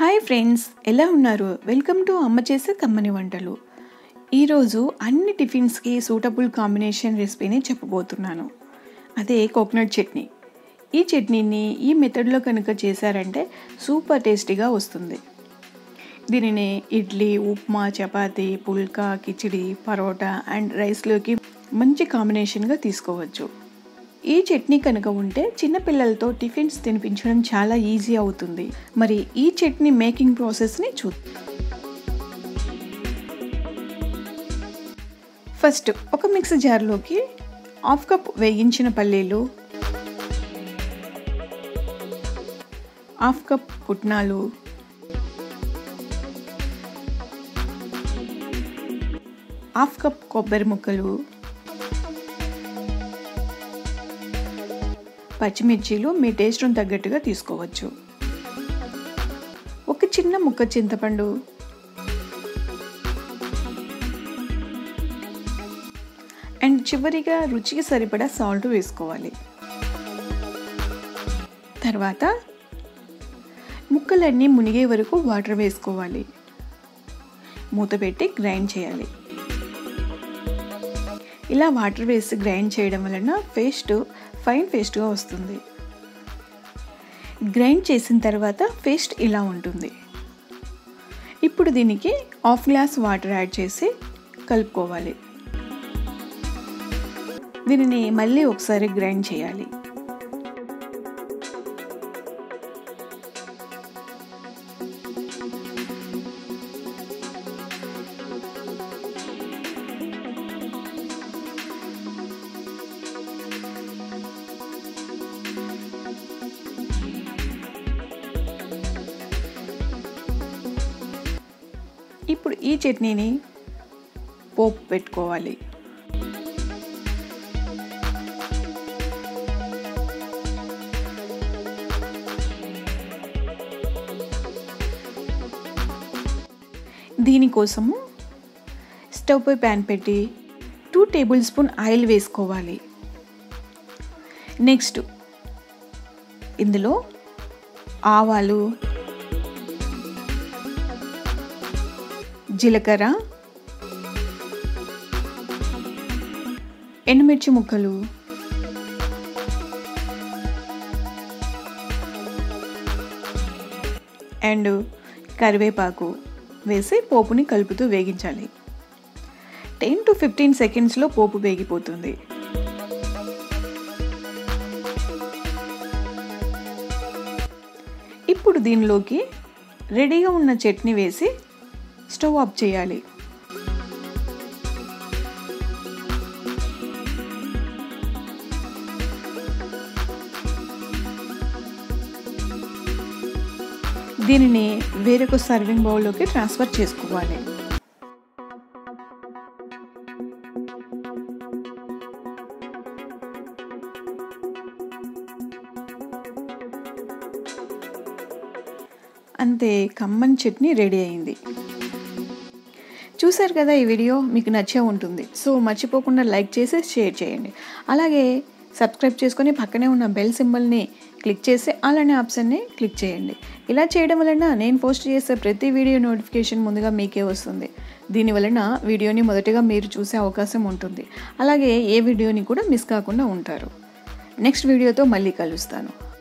hi friends ఎలా ఉన్నారు welcome to అమ్మ చేసే కమ్మని వంటలు ఈరోజు అన్ని టిఫిన్స్కి సూటబుల్ కాంబినేషన్ రెసిపీని చెప్పబోతున్నాను అదే కోకోనట్ చట్నీ ఈ చట్నీని ఈ మెథడ్లో కనుక చేశారంటే సూపర్ టేస్టీగా వస్తుంది దీనిని ఇడ్లీ ఉప్మా చపాతీ పుల్కా కిచిడి పరోటా అండ్ రైస్లోకి మంచి కాంబినేషన్గా తీసుకోవచ్చు ఈ చట్నీ కనుక ఉంటే చిన్నపిల్లలతో టిఫిన్స్ తినిపించడం చాలా ఈజీ అవుతుంది మరి ఈ చట్నీ మేకింగ్ ప్రాసెస్ని చూ ఫస్ట్ ఒక మిక్సీ జార్లోకి హాఫ్ కప్ వేగించిన పల్లీలు హాఫ్ కప్ పుట్నాలు హాఫ్ కప్ కొబ్బరి ముక్కలు పచ్చిమిర్చీలు మీ టేస్ట్ను తగ్గట్టుగా తీసుకోవచ్చు ఒక చిన్న ముక్క చింతపండు అండ్ చివరిగా రుచికి సరిపడా సాల్ట్ వేసుకోవాలి తర్వాత ముక్కలన్నీ మునిగే వరకు వాటర్ వేసుకోవాలి మూత పెట్టి గ్రైండ్ చేయాలి ఇలా వాటర్ వేసి గ్రైండ్ చేయడం వలన పేస్ట్ ఫైన్ పేస్ట్గా వస్తుంది గ్రైండ్ చేసిన తర్వాత పేస్ట్ ఇలా ఉంటుంది ఇప్పుడు దీనికి హాఫ్ గ్లాస్ వాటర్ యాడ్ చేసి కలుపుకోవాలి దీనిని మళ్ళీ ఒకసారి గ్రైండ్ చేయాలి ఇప్పుడు ఈ చట్నీని పోపు పెట్టుకోవాలి దీనికోసము స్టవ్ పై ప్యాన్ పెట్టి టూ టేబుల్ స్పూన్ ఆయిల్ వేసుకోవాలి నెక్స్ట్ ఇందులో ఆవాలు జీలకర్ర ఎండుమిర్చి ముక్కలు అండ్ కరివేపాకు వేసి పోపుని కలుపుతూ వేగించాలి టెన్ టు ఫిఫ్టీన్ సెకండ్స్లో పోపు వేగిపోతుంది ఇప్పుడు దీనిలోకి రెడీగా ఉన్న చట్నీ వేసి స్టవ్ ఆఫ్ చేయాలి దీనిని వేరొక సర్వింగ్ బౌల్లోకి ట్రాన్స్ఫర్ చేసుకోవాలి అంతే కమ్మన్ చట్నీ రెడీ అయింది చూశారు కదా ఈ వీడియో మీకు నచ్చే ఉంటుంది సో మర్చిపోకుండా లైక్ చేసి షేర్ చేయండి అలాగే సబ్స్క్రైబ్ చేసుకొని పక్కనే ఉన్న బెల్ సింబల్ని క్లిక్ చేసి అలానే ఆప్షన్ని క్లిక్ చేయండి ఇలా చేయడం వలన నేను పోస్ట్ చేసే ప్రతి వీడియో నోటిఫికేషన్ ముందుగా మీకే వస్తుంది దీని వలన వీడియోని మొదటగా మీరు చూసే అవకాశం ఉంటుంది అలాగే ఏ వీడియోని కూడా మిస్ కాకుండా ఉంటారు నెక్స్ట్ వీడియోతో మళ్ళీ కలుస్తాను